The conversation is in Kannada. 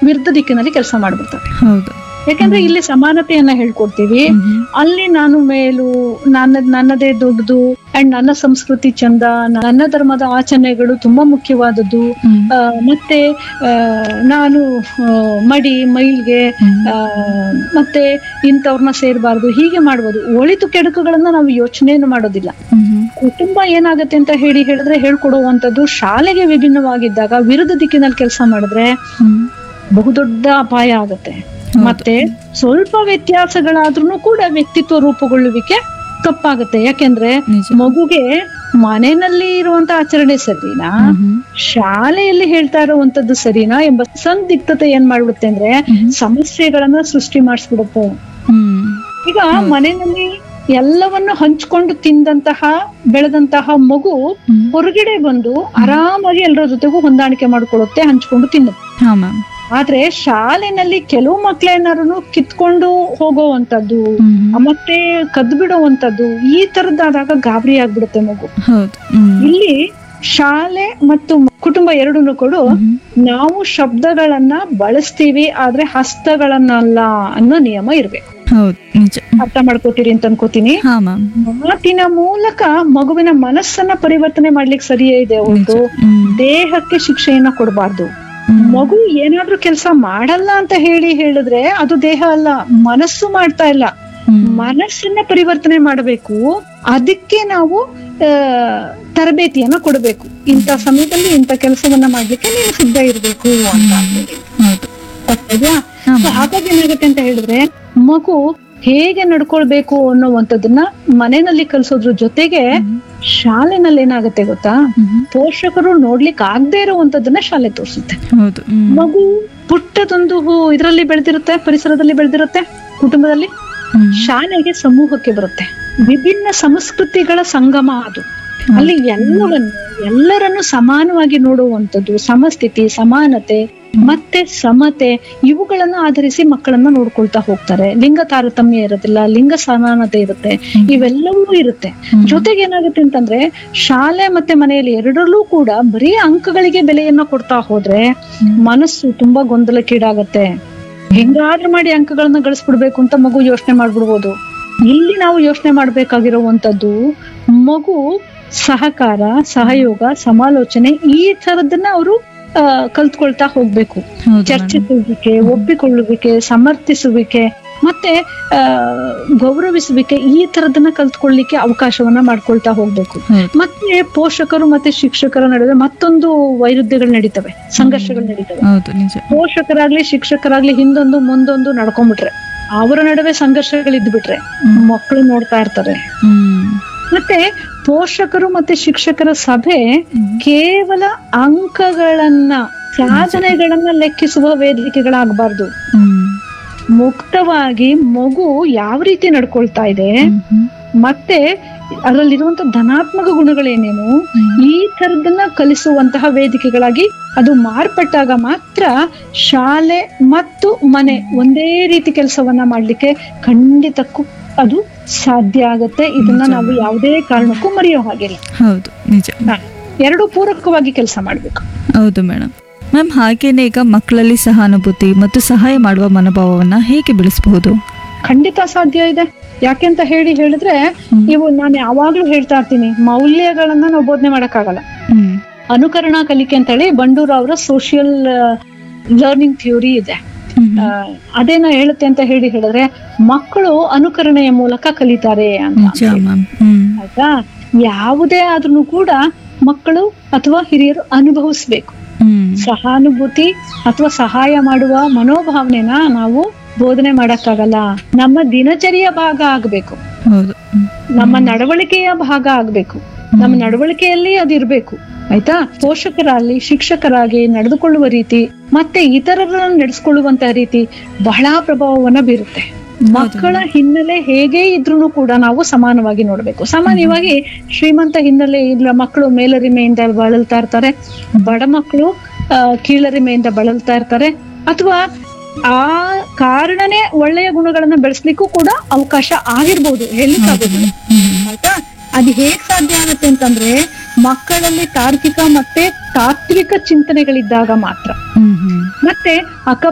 ವಿರುದ್ಧ ದಿಕ್ಕಿನಲ್ಲಿ ಕೆಲಸ ಮಾಡ್ಬಿಡ್ತವೆ ಹೌದು ಯಾಕಂದ್ರೆ ಇಲ್ಲಿ ಸಮಾನತೆಯನ್ನ ಹೇಳ್ಕೊಡ್ತೀವಿ ಮ್ಹೂ. ಅಲ್ಲಿ ನಾನು ಮೇಲು ನನ್ನ ನನ್ನದೇ ದೊಡ್ಡದು ಅಂಡ್ ನನ್ನ ಸಂಸ್ಕೃತಿ ಚಂದ ನನ್ನ ಧರ್ಮದ ಆಚರಣೆಗಳು ತುಂಬಾ ಮುಖ್ಯವಾದದ್ದು ಹ್ಮ್. ಆ, ಮತ್ತೆ ಆ, ನಾನು ಆ, ಮಡಿ ಮೈಲ್ಗೆ ಹ್ಮ್. ಆ, ಮತ್ತೆ ಇಂಥವ್ರನ್ನ ಸೇರಬಾರ್ದು ಹೀಗೆ ಮಾಡ್ಬೋದು ಒಳಿತು ಕೆಡುಕುಗಳನ್ನ ನಾವು ಯೋಚನೆಯನ್ನು ಮಾಡೋದಿಲ್ಲ ಮ್ಹೂ. ಕುಟುಂಬ ಏನಾಗುತ್ತೆ ಅಂತ ಹೇಳಿ ಹೇಳಿದ್ರೆ ಹೇಳ್ಕೊಡುವಂಥದ್ದು ಶಾಲೆಗೆ ವಿಭಿನ್ನವಾಗಿದ್ದಾಗ ವಿರುದ್ಧ ದಿಕ್ಕಿನಲ್ಲಿ ಕೆಲಸ ಮಾಡಿದ್ರೆ ಹ್ಮ್. ಬಹುದೊಡ್ಡ ಅಪಾಯ ಆಗುತ್ತೆ ಹೌದು. ಮತ್ತೆ ಸ್ವಲ್ಪ ವ್ಯತ್ಯಾಸಗಳಾದ್ರೂ ಕೂಡ ವ್ಯಕ್ತಿತ್ವ ರೂಪುಗೊಳ್ಳುವಿಕೆ ತಪ್ಪಾಗುತ್ತೆ ಯಾಕೆಂದ್ರೆ ನಿಜ ಮಗುಗೆ ಮನೆಯಲ್ಲಿ ಇರುವಂತ ಆಚರಣೆ ಸರಿನಾ ಮ್ಹೂ. ಶಾಲೆಯಲ್ಲಿ ಹೇಳ್ತಾ ಇರುವಂತದ್ದು ಸರಿನಾ ಎಂಬ ಸಂದಿಗ್ಧತೆ ಏನ್ ಮಾಡ್ಬಿಡುತ್ತೆ ಅಂದ್ರೆ ಮ್ಹೂ. ಸಮಸ್ಯೆಗಳನ್ನ ಸೃಷ್ಟಿ ಮಾಡಿಸ್ಬಿಡುತ್ತೆ ಹ್ಮ್. ಈಗ ಮನೆಯಲ್ಲಿ ಎಲ್ಲವನ್ನು ಹಂಚ್ಕೊಂಡು ತಿಂದಂತಹ ಬೆಳೆದಂತಹ ಮಗು ಹ್ಮ್. ಹೊರಗಡೆ ಬಂದು ಆರಾಮಾಗಿ ಎಲ್ಲರ ಜೊತೆಗೂ ಹೊಂದಾಣಿಕೆ ಮಾಡ್ಕೊಳ್ಳುತ್ತೆ ಹಂಚ್ಕೊಂಡು ತಿನ್ನುತ್ತೆ ಹಾ ಮ್ಯಾಮ್ ಆದ್ರೆ ಶಾಲೆನಲ್ಲಿ ಕೆಲವು ಮಕ್ಳೇನಾರು ಕಿತ್ಕೊಂಡು ಹೋಗೋವಂಥದ್ದು ಮ್ಹೂ. ಮತ್ತೆ ಕದ್ದು ಬಿಡುವಂಥದ್ದು ಈ ತರದ್ದಾದಾಗ ಗಾಬರಿ ಆಗ್ಬಿಡುತ್ತೆ ಮಗು ಹೌದು ಹ್ಮ್. ಇಲ್ಲಿ ಶಾಲೆ ಮತ್ತು ಕುಟುಂಬ ಎರಡನ್ನೂ ಕೊಡು ಮ್ಹೂ. ನಾವು ಶಬ್ದಗಳನ್ನ ಬಳಸ್ತೀವಿ ಆದ್ರೆ ಹಸ್ತಗಳನ್ನಲ್ಲ ಅನ್ನೋ ನಿಯಮ ಇರ್ಬೇಕು ಹೌದು ನಿಜ ಅರ್ಥ ಮಾಡ್ಕೋತೀರಿ ಅಂತ ಅನ್ಕೋತೀನಿ ಹಾ ಮ್ಯಾಮ್ ಮಾತಿನ ಮೂಲಕ ಮಗುವಿನ ಮನಸ್ಸನ್ನ ಪರಿವರ್ತನೆ ಮಾಡ್ಲಿಕ್ಕೆ ಸರಿಯೇ ಇದೆ ಹೊರತು ಹ್ಮ್. ದೇಹಕ್ಕೆ ಶಿಕ್ಷೆಯನ್ನ ಕೊಡಬಾರ್ದು ಹ್ಮ್. ಮಗು ಏನಾದ್ರೂ ಕೆಲಸ ಮಾಡಲ್ಲ ಅಂತ ಹೇಳಿ ಹೇಳಿದ್ರೆ ಅದು ದೇಹ ಅಲ್ಲ ಮನಸ್ಸು ಮಾಡ್ತಾ ಇಲ್ಲ ಹ್ಮ್. ಮನಸ್ಸನ್ನ ಪರಿವರ್ತನೆ ಮಾಡಬೇಕು ಅದಕ್ಕೆ ನಾವು ಆ, ತರಬೇತಿಯನ್ನ ಕೊಡಬೇಕು ಇಂಥ ಸಮಯದಲ್ಲಿ ಇಂಥ ಕೆಲಸವನ್ನ ಮಾಡ್ಲಿಕ್ಕೆ ನೀವು ಸಿದ್ಧ ಇರ್ಬೇಕು ಅಂತ ಅಂದ್ಬಿಟ್ಟು. ಹೌದು ಗೊತ್ತಾಯ್ತಾ? ಹಾ, So ಹಾಗಾಗಿ ಏನಾಗುತ್ತೆ ಅಂತ ಹೇಳಿದ್ರೆ ಮಗು ಹೇಗೆ ನಡ್ಕೊಳ್ಬೇಕು ಅನ್ನುವಂಥದ್ದನ್ನ ಮನೆಯಲ್ಲಿ ಕಲಿಸೋದ್ರ ಜೊತೆಗೆ ಶಾಲೆನಲ್ಲಿ ಏನಾಗುತ್ತೆ ಗೊತ್ತಾ ಮ್ಹೂ. ಪೋಷಕರು ನೋಡ್ಲಿಕ್ಕೆ ಆಗದೆ ಇರುವಂತದ್ದನ್ನ ಶಾಲೆ ತೋರಿಸುತ್ತೆ ಹೌದು ಹ್ಮ್. ಮಗು ಪುಟ್ಟದೊಂದು ಇದರಲ್ಲಿ ಬೆಳೆದಿರುತ್ತೆ ಪರಿಸರದಲ್ಲಿ ಬೆಳೆದಿರುತ್ತೆ ಕುಟುಂಬದಲ್ಲಿ ಹ್ಮ್. ಶಾಲೆಗೆ ಸಮೂಹಕ್ಕೆ ಬರುತ್ತೆ ವಿಭಿನ್ನ ಸಂಸ್ಕೃತಿಗಳ ಸಂಗಮ ಅದು ಅಲ್ಲಿ ಎಲ್ಲವನ್ನು ಎಲ್ಲರನ್ನು ಸಮಾನವಾಗಿ ನೋಡುವಂಥದ್ದು ಸಮಸ್ಥಿತಿ ಸಮಾನತೆ ಮತ್ತೆ ಸಮತೆ ಇವುಗಳನ್ನ ಆಧರಿಸಿ ಮಕ್ಕಳನ್ನ ನೋಡ್ಕೊಳ್ತಾ ಹೋಗ್ತಾರೆ ಲಿಂಗ ತಾರತಮ್ಯ ಇರೋದಿಲ್ಲ ಲಿಂಗ ಸಮಾನತೆ ಇರುತ್ತೆ ಇವೆಲ್ಲವೂ ಇರುತ್ತೆ ಹ್ಮ್. ಜೊತೆಗೆ ಏನಾಗುತ್ತೆ ಅಂತಂದ್ರೆ ಶಾಲೆ ಮತ್ತೆ ಮನೆಯಲ್ಲಿ ಎರಡರಲ್ಲೂ ಕೂಡ ಬರೀ ಅಂಕಗಳಿಗೆ ಬೆಲೆಯನ್ನ ಕೊಡ್ತಾ ಹೋದ್ರೆ ಮನಸ್ಸು ತುಂಬಾ ಗೊಂದಲಕ್ಕೀಡಾಗತ್ತೆ ಹೆಂಗಾದ್ರೂ ಮಾಡಿ ಅಂಕಗಳನ್ನ ಗಳಿಸ್ಬಿಡ್ಬೇಕು ಅಂತ ಮಗು ಯೋಚನೆ ಮಾಡ್ಬಿಡ್ಬೋದು ಇಲ್ಲಿ ನಾವು ಯೋಚನೆ ಮಾಡ್ಬೇಕಾಗಿರುವಂತದ್ದು ಮಗು ಸಹಕಾರ ಸಹಯೋಗ ಸಮಾಲೋಚನೆ ಈ ತರದನ್ನ ಅವರು ಕಲ್ತ್ಕೊಳ್ತಾ ಹೋಗ್ಬೇಕು ಹೌದು madam. ಚರ್ಚಿಸುವಿಕೆ ಒಪ್ಪಿಕೊಳ್ಳುವಿಕೆ ಸಮರ್ಥಿಸುವಿಕೆ ಮತ್ತೆ ಆ, ಗೌರವಿಸುವಿಕೆ ಈ ತರದನ್ನ ಕಲ್ತ್ಕೊಳ್ಳಿಕ್ಕೆ ಅವಕಾಶವನ್ನ ಮಾಡ್ಕೊಳ್ತಾ ಹೋಗ್ಬೇಕು ಹೌದು ಮತ್ತೆ ಪೋಷಕರು ಮತ್ತೆ ಶಿಕ್ಷಕರ ನಡುವೆ ಮತ್ತೊಂದು ವೈರುಧ್ಯಗಳು ನಡೀತವೆ ಸಂಘರ್ಷಗಳು ನಡೀತವೆ ಹೌದು ನಿಜ ಪೋಷಕರಾಗ್ಲಿ ಶಿಕ್ಷಕರಾಗ್ಲಿ ಹಿಂದೊಂದು ಮುಂದೊಂದು ನಡ್ಕೊಂಡ್ಬಿಟ್ರೆ ಅವರ ನಡುವೆ ಸಂಘರ್ಷಗಳಿದ್ಬಿಟ್ರೆ ಹ್ಮ್. ಮಕ್ಕಳು ನೋಡ್ತಾ ಇರ್ತಾರೆ ಹ್ಮ್ ಮತ್ತೆ ಪೋಷಕರು ಮತ್ತೆ ಶಿಕ್ಷಕರ ಸಭೆ ಕೇವಲ ಅಂಕಗಳನ್ನ ಸಾಧನೆಗಳನ್ನ ಲೆಕ್ಕಿಸುವ ವೇದಿಕೆಗಳಾಗಬಾರ್ದು ಹ್ಮ್ ಮುಕ್ತವಾಗಿ ಮಗು ಯಾವ ರೀತಿ ನಡ್ಕೊಳ್ತಾ ಇದೆ ಹ್ಮ್ ಹ್ಮ್. ಮತ್ತೆ ಅದರಲ್ಲಿರುವಂತ ಧನಾತ್ಮಕ ಗುಣಗಳೇನೇನು ಈ ತರದನ್ನ ಕಲಿಸುವಂತಹ ವೇದಿಕೆಗಳಾಗಿ ಅದು ಮಾರ್ಪಟ್ಟಾಗ ಮಾತ್ರ ಶಾಲೆ ಮತ್ತು ಮನೆ ಒಂದೇ ರೀತಿ ಕೆಲಸವನ್ನ ಮಾಡ್ಲಿಕ್ಕೆ ಖಂಡಿತಕ್ಕೂ ಅದು ಸಾಧ್ಯ ಆಗತ್ತೆ ಇದನ್ನ ನಾವು ಯಾವುದೇ ಕಾರಣಕ್ಕೂ ಮರೆಯೋ ಹಾಗಿಲ್ಲ ಹೌದು ನಿಜ ಹಾ. ಎರಡು ಪೂರಕವಾಗಿ ಕೆಲಸ ಮಾಡ್ಬೇಕು ಹೌದು ಮೇಡಮ್ ಮ್ಯಾಮ್ ಹಾಗೇನೆ ಈಗ ಮಕ್ಕಳಲ್ಲಿ ಸಹಾನುಭೂತಿ ಮತ್ತು ಸಹಾಯ ಮಾಡುವ ಮನೋಭಾವವನ್ನ ಹೇಗೆ ಬೆಳೆಸಬಹುದು ಖಂಡಿತ ಸಾಧ್ಯ ಇದೆ ಯಾಕೆಂತ ಹೇಳಿ ಹೇಳಿದ್ರೆ ಹ್ಮ್. ಇವು ನಾನು ಯಾವಾಗ್ಲೂ ಹೇಳ್ತಾ ಇರ್ತೀನಿ ಮೌಲ್ಯಗಳನ್ನ ನಾವು ಬೋಧನೆ ಮಾಡಕ್ಕಾಗಲ್ಲ ಹ್ಮ್ ಅನುಕರಣಾ ಕಲಿಕೆ ಅಂತ ಹೇಳಿ ಬಂಡೂರು ಅವರ ಸೋಷಿಯಲ್ ಲರ್ನಿಂಗ್ ಥಿಯೋರಿ ಇದೆ ಹ್ಮ್. ಆ, ಅದೇನ ಹೇಳುತ್ತೆ ಅಂತ ಹೇಳಿ ಹೇಳಿದ್ರೆ ಮಕ್ಕಳು ಅನುಕರಣೆಯ ಮೂಲಕ ಕಲಿತಾರೆ ಅಂತ ನಿಜ ಮ್ಯಾಮ್ ಹ್ಮ್ ಆಯ್ತಾ ಯಾವುದೇ ಆದ್ರೂ ಕೂಡ ಮಕ್ಕಳು ಅಥವಾ ಹಿರಿಯರು ಅನುಭವಿಸ್ಬೇಕು ಹ್ಮ್ ಸಹಾನುಭೂತಿ ಅಥವಾ ಸಹಾಯ ಮಾಡುವ ಮನೋಭಾವನೆನ ನಾವು ಬೋಧನೆ ಮಾಡಕ್ಕಾಗಲ್ಲ ನಮ್ಮ ದಿನಚರಿಯ ಭಾಗ ಆಗ್ಬೇಕು ಹೌದು ಹ್ಮ್. ನಮ್ಮ ನಡವಳಿಕೆಯ ಭಾಗ ಆಗ್ಬೇಕು ನಮ್ಮ ನಡವಳಿಕೆಯಲ್ಲಿ ಅದಿರ್ಬೇಕು ಆಯ್ತಾ ಪೋಷಕರಾಗ್ಲಿ ಶಿಕ್ಷಕರಾಗಿ ನಡೆದುಕೊಳ್ಳುವ ರೀತಿ ಮತ್ತೆ ಇತರರನ್ನು ನಡೆಸ್ಕೊಳ್ಳುವಂತಹ ರೀತಿ ಬಹಳ ಪ್ರಭಾವವನ್ನ ಬೀರುತ್ತೆ ಮಕ್ಕಳ ಹಿನ್ನೆಲೆ ಹೇಗೆ ಇದ್ರೂ ಕೂಡ ನಾವು ಸಮಾನವಾಗಿ ನೋಡ್ಬೇಕು ಸಾಮಾನ್ಯವಾಗಿ ಶ್ರೀಮಂತ ಹಿನ್ನೆಲೆ ಇಲ್ಲ ಮಕ್ಕಳು ಮೇಲರಿಮೆಯಿಂದ ಬಳಲ್ತಾ ಇರ್ತಾರೆ ಬಡ ಮಕ್ಕಳು ಆ, ಕೀಳರಿಮೆಯಿಂದ ಬಳಲ್ತಾ ಇರ್ತಾರೆ ಅಥವಾ ಆ ಕಾರಣನೇ ಒಳ್ಳೆಯ ಗುಣಗಳನ್ನ ಬೆಳೆಸ್ಲಿಕ್ಕೂ ಕೂಡ ಅವಕಾಶ ಆಗಿರ್ಬೋದು ಹೇಳಿಕ್ಕಾಗೋದಿಲ್ಲ ಹ್ಮ್. ಆಯ್ತಾ ಅದು ಹೇಗ್ ಸಾಧ್ಯ ಆಗುತ್ತೆ ಅಂತಂದ್ರೆ ಮಕ್ಕಳಲ್ಲಿ ತಾರ್ಕಿಕ ಮತ್ತೆ ತಾತ್ವಿಕ ಚಿಂತನೆಗಳಿದ್ದಾಗ ಮಾತ್ರ ಹ್ಮ್ ಹ್ಮ್ ಮತ್ತೆ ಅಕ್ಕ